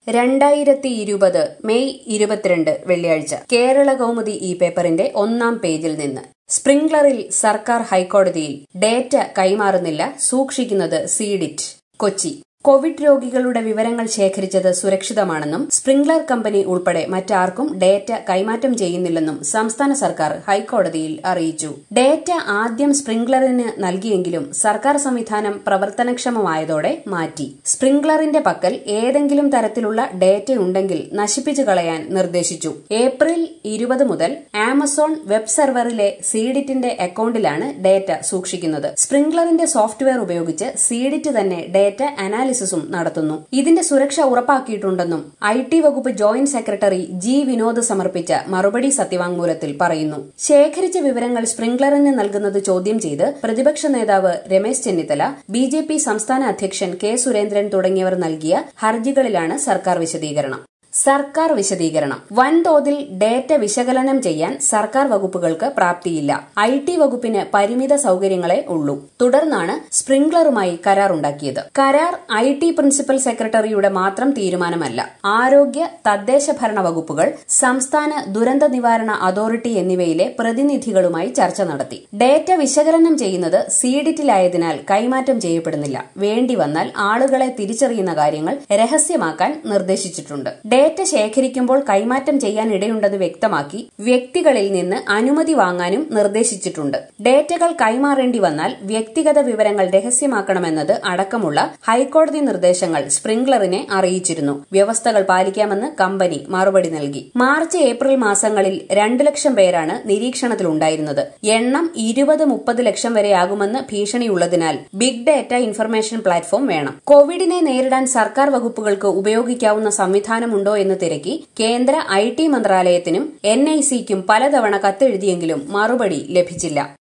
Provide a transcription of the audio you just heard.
രണ്ടായിരത്തി ഇരുപത് മെയ് ഇരുപത്തിരണ്ട് വെള്ളിയാഴ്ച കേരള കൗമുദി ഈ പേപ്പറിന്റെ ഒന്നാം പേജിൽ നിന്ന് സ്പ്രിംഗ്ലറിൽ സർക്കാർ ഹൈക്കോടതിയിൽ ഡേറ്റ കൈമാറുന്നില്ല സൂക്ഷിക്കുന്നത് സീഡിറ്റ് കൊച്ചി കോവിഡ് രോഗികളുടെ വിവരങ്ങൾ ശേഖരിച്ചത് സുരക്ഷിതമാണെന്നും സ്പ്രിംഗ്ലർ കമ്പനി ഉൾപ്പെടെ മറ്റാർക്കും ഡേറ്റ കൈമാറ്റം ചെയ്യുന്നില്ലെന്നും സംസ്ഥാന സർക്കാർ ഹൈക്കോടതിയിൽ അറിയിച്ചു ഡേറ്റ ആദ്യം സ്പ്രിംഗ്ലറിന് നൽകിയെങ്കിലും സർക്കാർ സംവിധാനം പ്രവർത്തനക്ഷമമായതോടെ മാറ്റി സ്പ്രിംഗ്ലറിന്റെ പക്കൽ ഏതെങ്കിലും തരത്തിലുള്ള ഡേറ്റയുണ്ടെങ്കിൽ നശിപ്പിച്ചു കളയാൻ നിർദ്ദേശിച്ചു ഏപ്രിൽ ഇരുപത് മുതൽ ആമസോൺ വെബ് സെർവറിലെ സീഡിറ്റിന്റെ അക്കൌണ്ടിലാണ് ഡേറ്റ സൂക്ഷിക്കുന്നത് സ്പ്രിംഗ്ലറിന്റെ സോഫ്റ്റ്വെയർ ഉപയോഗിച്ച് സീഡിറ്റ് തന്നെ ഡേറ്റ അനാലിസിസും നടത്തുന്നു ഇതിന്റെ സുരക്ഷ ഉറപ്പാക്കിയിട്ടുണ്ടെന്നും ഐ ടി വകുപ്പ് ജോയിന്റ് സെക്രട്ടറി ജി വിനോദ് സമർപ്പിച്ച മറുപടി സത്യവാങ്മൂലത്തിൽ പറയുന്നു ശേഖരിച്ച വിവരങ്ങൾ സ്പ്രിംഗ്ലറിന് നൽകുന്നത് ചോദ്യം ചെയ്ത് പ്രതിപക്ഷ നേതാവ് രമേശ് ചെന്നിത്തല ബി സംസ്ഥാന അധ്യക്ഷൻ കെ സുരേന്ദ്രൻ തുടങ്ങിയവർ നൽകിയ ഹർജികളിലാണ് സർക്കാർ വിശദീകരണം സർക്കാർ വിശദീകരണം വൻതോതിൽ ഡേറ്റ വിശകലനം ചെയ്യാൻ സർക്കാർ വകുപ്പുകൾക്ക് പ്രാപ്തിയില്ല ഐ ടി വകുപ്പിന് പരിമിത സൌകര്യങ്ങളെ ഉള്ളൂ തുടർന്നാണ് സ്പ്രിംഗ്ലറുമായി കരാറുണ്ടാക്കിയത് കരാർ ഐ ടി പ്രിൻസിപ്പൽ സെക്രട്ടറിയുടെ മാത്രം തീരുമാനമല്ല ആരോഗ്യ തദ്ദേശ ഭരണ വകുപ്പുകൾ സംസ്ഥാന ദുരന്ത നിവാരണ അതോറിറ്റി എന്നിവയിലെ പ്രതിനിധികളുമായി ചർച്ച നടത്തി ഡേറ്റ വിശകലനം ചെയ്യുന്നത് സീഡിറ്റിലായതിനാൽ കൈമാറ്റം ചെയ്യപ്പെടുന്നില്ല വേണ്ടി വന്നാൽ ആളുകളെ തിരിച്ചറിയുന്ന കാര്യങ്ങൾ രഹസ്യമാക്കാൻ നിർദ്ദേശിച്ചിട്ടുണ്ട് ഡേറ്റ ശേഖരിക്കുമ്പോൾ കൈമാറ്റം ചെയ്യാൻ ഇടയുണ്ടെന്ന് വ്യക്തമാക്കി വ്യക്തികളിൽ നിന്ന് അനുമതി വാങ്ങാനും നിർദ്ദേശിച്ചിട്ടുണ്ട് ഡേറ്റകൾ കൈമാറേണ്ടി വന്നാൽ വ്യക്തിഗത വിവരങ്ങൾ രഹസ്യമാക്കണമെന്നത് അടക്കമുള്ള ഹൈക്കോടതി നിർദ്ദേശങ്ങൾ സ്പ്രിംഗ്ലറിനെ അറിയിച്ചിരുന്നു വ്യവസ്ഥകൾ പാലിക്കാമെന്ന് കമ്പനി മറുപടി നൽകി മാർച്ച് ഏപ്രിൽ മാസങ്ങളിൽ രണ്ടു ലക്ഷം പേരാണ് നിരീക്ഷണത്തിലുണ്ടായിരുന്നത് എണ്ണം ഇരുപത് മുപ്പത് ലക്ഷം വരെയാകുമെന്ന് ഭീഷണിയുള്ളതിനാൽ ബിഗ് ഡേറ്റ ഇൻഫർമേഷൻ പ്ലാറ്റ്ഫോം വേണം കോവിഡിനെ നേരിടാൻ സർക്കാർ വകുപ്പുകൾക്ക് ഉപയോഗിക്കാവുന്ന സംവിധാനം ഉണ്ടോ എന്ന് തിരക്കി കേന്ദ്ര ഐ ടി മന്ത്രാലയത്തിനും എൻ ഐ സിക്കും പലതവണ കത്തെഴുതിയെങ്കിലും മറുപടി ലഭിച്ചില്ല